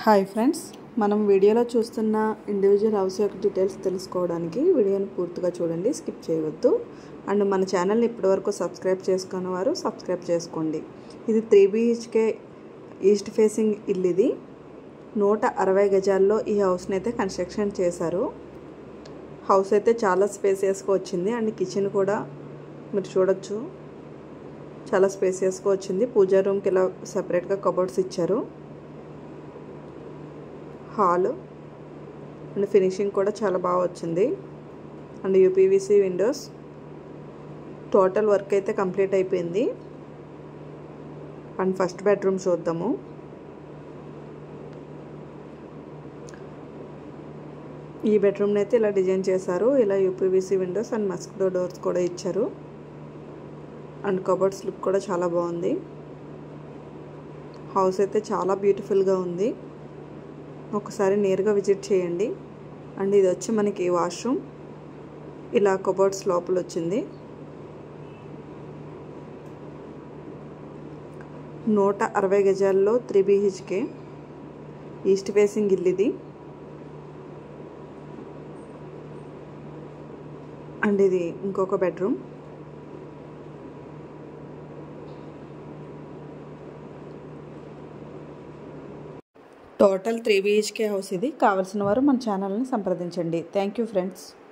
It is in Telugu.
హాయ్ ఫ్రెండ్స్ మనం వీడియోలో చూస్తున్న ఇండివిజువల్ హౌస్ యొక్క డీటెయిల్స్ తెలుసుకోవడానికి వీడియోని పూర్తిగా చూడండి స్కిప్ చేయవద్దు అండ్ మన ఛానల్ని ఇప్పటివరకు సబ్స్క్రైబ్ చేసుకున్న వారు సబ్స్క్రైబ్ చేసుకోండి ఇది త్రీ బీహెచ్కే ఈస్ట్ ఫేసింగ్ ఇల్లు ఇది నూట అరవై గజాల్లో ఈ హౌస్ని అయితే కన్స్ట్రక్షన్ చేశారు హౌస్ అయితే చాలా స్పేసియస్గా వచ్చింది అండ్ కిచెన్ కూడా మీరు చూడొచ్చు చాలా స్పేసియస్గా వచ్చింది పూజా రూమ్కి ఇలా సపరేట్గా కబోర్డ్స్ ఇచ్చారు హాల్ అండ్ ఫినిషింగ్ కూడా చాలా బాగా వచ్చింది and UPVC windows total work అయితే కంప్లీట్ అయిపోయింది అండ్ ఫస్ట్ బెడ్రూమ్ చూద్దాము ఈ బెడ్రూమ్ని అయితే ఇలా డిజైన్ చేశారు ఇలా UPVC windows and mosquito doors కూడా ఇచ్చారు అండ్ కబోర్డ్స్ లుక్ కూడా చాలా బాగుంది హౌస్ అయితే చాలా బ్యూటిఫుల్గా ఉంది ఒకసారి నేరుగా విజిట్ చేయండి అండ్ ఇది వచ్చి మనకి వాష్రూమ్ ఇలా కబోర్డ్స్ లోపల వచ్చింది నూట అరవై గజాల్లో త్రీ బీహెచ్కే ఈస్ట్ ఫేసింగ్ ఇల్లు ఇది అండ్ ఇది ఇంకొక bedroom total three BHK house ఇది కావాల్సిన వారు మన ఛానల్ని సంప్రదించండి థ్యాంక్ యూ ఫ్రెండ్స్